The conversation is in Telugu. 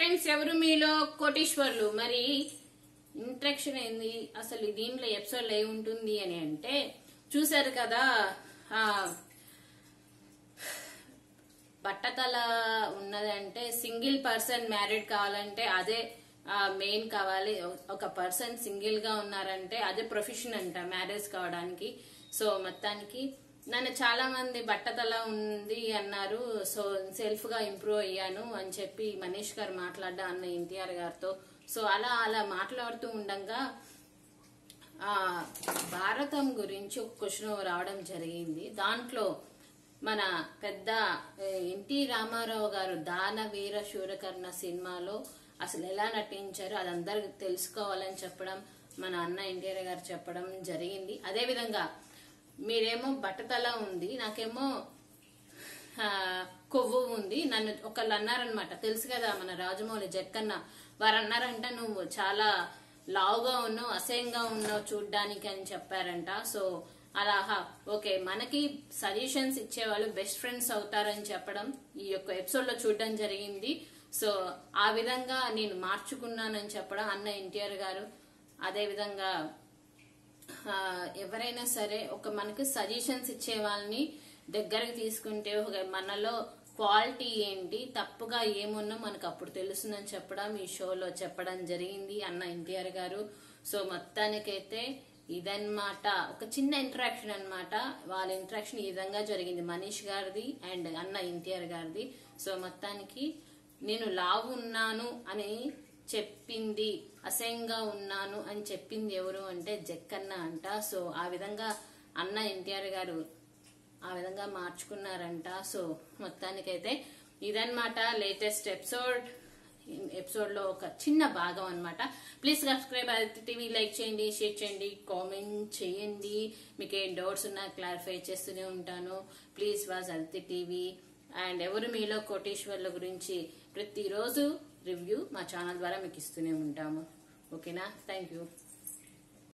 ఫ్రెండ్స్ ఎవరు మీలో కోటీశ్వర్లు మరి ఇంట్రక్షన్ ఏంది అసలు దీంట్లో ఎపిసోడ్ ఏముంటుంది అని అంటే చూసారు కదా ఆ బట్టతల ఉన్నది అంటే సింగిల్ పర్సన్ మ్యారీడ్ కావాలంటే అదే మెయిన్ కావాలి ఒక పర్సన్ సింగిల్ గా ఉన్నారంటే అదే ప్రొఫెషన్ అంట మ్యారేజ్ కావడానికి సో మొత్తానికి నన్ను చాలా మంది బట్టతల ఉంది అన్నారు సో సెల్ఫ్ గా ఇంప్రూవ్ అయ్యాను అని చెప్పి మనీష్ గారు మాట్లాడ్డా అన్న ఎన్టీఆర్ గారితో సో అలా అలా మాట్లాడుతూ ఉండగా ఆ భారతం గురించి ఒక క్వశ్చన్ రావడం జరిగింది దాంట్లో మన పెద్ద ఎన్టీ రామారావు గారు దాన వీర శూరకర్ణ సినిమాలో అసలు ఎలా నటించారో అది అందరికి తెలుసుకోవాలని చెప్పడం మన అన్న ఎన్టీఆర్ గారు చెప్పడం జరిగింది అదే విధంగా మీరేమో బట్టతల ఉంది నాకేమో ఆ, కొవ్వు ఉంది నన్ను ఒకళ్ళు అన్నారనమాట తెలుసు కదా మన రాజమౌళి జక్కన్న వారు అన్నారంట నువ్వు చాలా లావుగా ఉన్నావు అసహ్యంగా ఉన్నావు చూడ్డానికి అని చెప్పారంట సో అలా హా, ఓకే మనకి సజెషన్స్ ఇచ్చేవాళ్ళు బెస్ట్ ఫ్రెండ్స్ అవుతారని చెప్పడం ఈ యొక్క ఎపిసోడ్ లో చూడడం జరిగింది సో ఆ విధంగా నేను మార్చుకున్నానని చెప్పడం అన్న ఎన్టీఆర్ గారు అదే విధంగా ఆ, ఎవరైనా సరే ఒక మనకు సజెషన్స్ ఇచ్చే వాళ్ళని దగ్గరకు తీసుకుంటే ఒక మనలో క్వాలిటీ ఏంటి తప్పుగా ఏమున్నా మనకు అప్పుడు తెలుస్తుందని చెప్పడం ఈ షోలో చెప్పడం జరిగింది అన్న ఎన్టీఆర్ గారు సో మొత్తానికైతే ఇదన్నమాట ఒక చిన్న ఇంటరాక్షన్ అన్నమాట వాళ్ళ ఇంటరాక్షన్ ఈ విధంగా జరిగింది మనీష్ గారిది అండ్ అన్న ఎన్టీఆర్ గారిది సో మొత్తానికి నేను లావు ఉన్నాను అని చెప్పింది అసహ్యంగా ఉన్నాను అని చెప్పింది ఎవరు అంటే జక్కన్న అంట సో ఆ విధంగా అన్న ఎన్టీఆర్ గారు ఆ విధంగా మార్చుకున్నారంట సో మొత్తానికైతే ఇదన్నమాట లేటెస్ట్ ఎపిసోడ్ ఎపిసోడ్ లో ఒక చిన్న భాగం అన్నమాట please subscribe Aditya TV like చేయండి షేర్ చేయండి కామెంట్ చేయండి మీకు ఏ డౌట్స్ ఉన్నా క్లారిఫై చేస్తూనే ఉంటాను please watch Aditya TV and ఎవరు మీలో కోటేశ్వర్ల గురించి ప్రతిరోజు రివ్యూ మా ఛానల్ ద్వారా మీకు ఇస్తూనే ఉంటాము ఓకేనా థ్యాంక్ యూ